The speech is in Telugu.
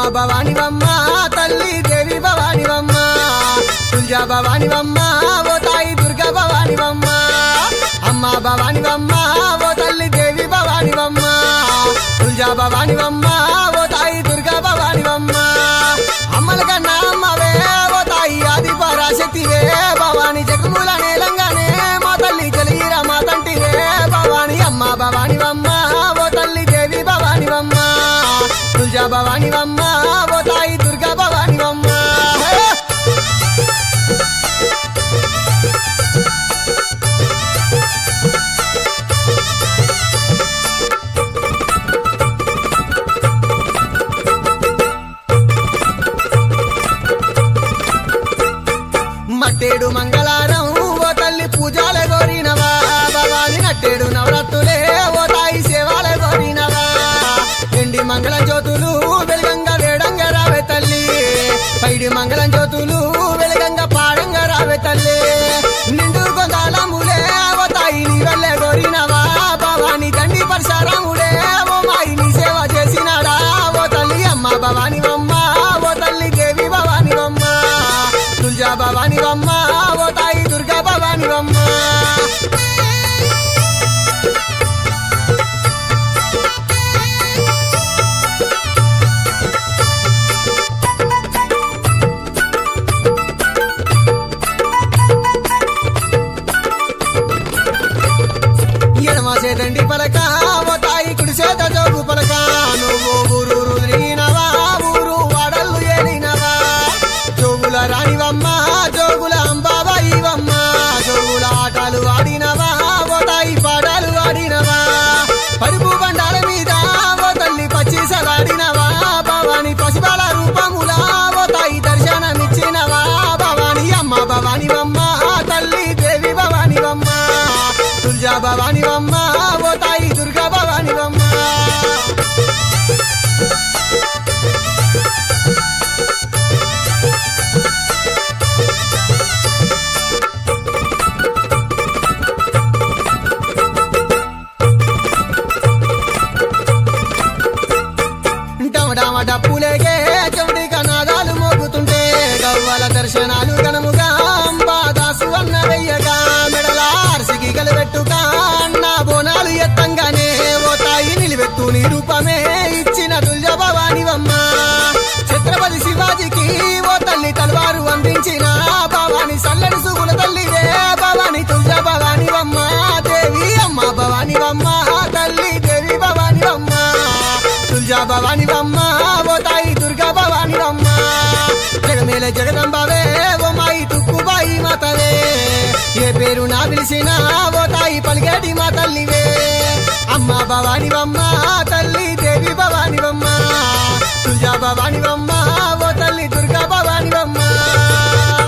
భవానివమ్మ తల్లి దేవి భవానివమ్మ తుల్జా భవానివమ్మ ఓ తాయి దుర్గా భవానివమ్మ అమ్మ భవానివమ్మ ఓ తల్లి దేవి భవానివమ్మ తుల్జా భవానివమ్మ ఓ తాయి దుర్గా భవానివమ్మ అమ్మల కన్నా అమ్మవే ఓ తాయి ఆది పరాశక్తివే భవాని జగముల నేలంగానే మా తల్లి తెలియరా మా తంటివే భవాని అమ్మ భవానివమ్మ ఓ తల్లి దేవి భవానివమ్మ తుల్జా భవానివమ్మ ఓ తాయి దుర్గా భవానివమ్మ హే! మట్టేడు మంగళారం ఓ తల్లి పూజాల గోరినవా భవాని నట్టేడు నవరత్తులే ఓ తాయి సేవాల గోరినవా ఎండి మంగళం జ్యోతులు వెలుగంగా వేడంగా రావే తల్లి పైడి మంగళం జ్యోతులు వెలుగంగా పాడంగా రావే తల్లి నిండు గొందాలములే ఓ తాయి నీ వల్లే గోరినవా భవాని దండి పరిసరములే ఓ మాయి నీ సేవ చేసినాడా ఓ తల్లి అమ్మ భవానివమ్మ ఓ తల్లి దేవి భవానివమ్మ తుల్జా భవానివమ్మ ఓ తాయి దుర్గా భవానివమ్మ ఎడమ చేతండి పలక ఓ తాయి కుడి చేత జోగు పలక నువ్వు ఊరూరు తిరిగినవా ఊరు వాడల్లు ఏలినవా జోగుల రాణివమ్మ జోగుల అంబాబాయివమ్మ జోగుల ఆటలు ఆడినవా ఓ తాయి పాటలు ఆడినవా పరుపు బండాల మీద ఓ తల్లి పచ్చిసలాడినవా భవాని పసిబాల రూపములా ఓ తాయి దర్శనమిచ్చినవా భవాని అమ్మ భవానివమ్మ తల్లి దేవి భవానివమ్మ తుల్జా భవానివమ్మ ఓ తాయి దుర్గా భవానివమ్మ డమడమ డప్పులేగే చెవిడి కనాదాలు మోగుతుంటే గవ్వల దర్శనాలు గణముగా అంబాదాసు అన్న వెయ్యగా మెడల అరసికి గలబెట్టుగా అన్న బోనాలు ఎత్తంగానే ఓ తాయి నిలివెత్తు నీ రూపమే ఇచ్చిన తుల్య భవానివమ్మ ఛత్రపతి శివాజీకి ఓ తల్లి తలవారు అందించిన భవాని సల్లడి సుగుల తల్లివే భవాని తుల్య భవానివమ్మ దేవి అమ్మ భవానివమ్మ తల్లి దేవి భవానివమ్మ తుల్జా భవానివమ్మ ఓ తాయి దుర్గా భవానివమ్మ జగమేల జగదంబావే ఓ మాయి తుక్కుబాయి మాతవే ఏ పేరు నా పిలిచినా ఓ తాయి పలిగేటి మా తల్లివే అమ్మ భవానివమ్మ తల్లి దేవి భవానివమ్మ తుల్జా భవానివమ్మ ఓ తల్లి దుర్గా భవానివమ్మ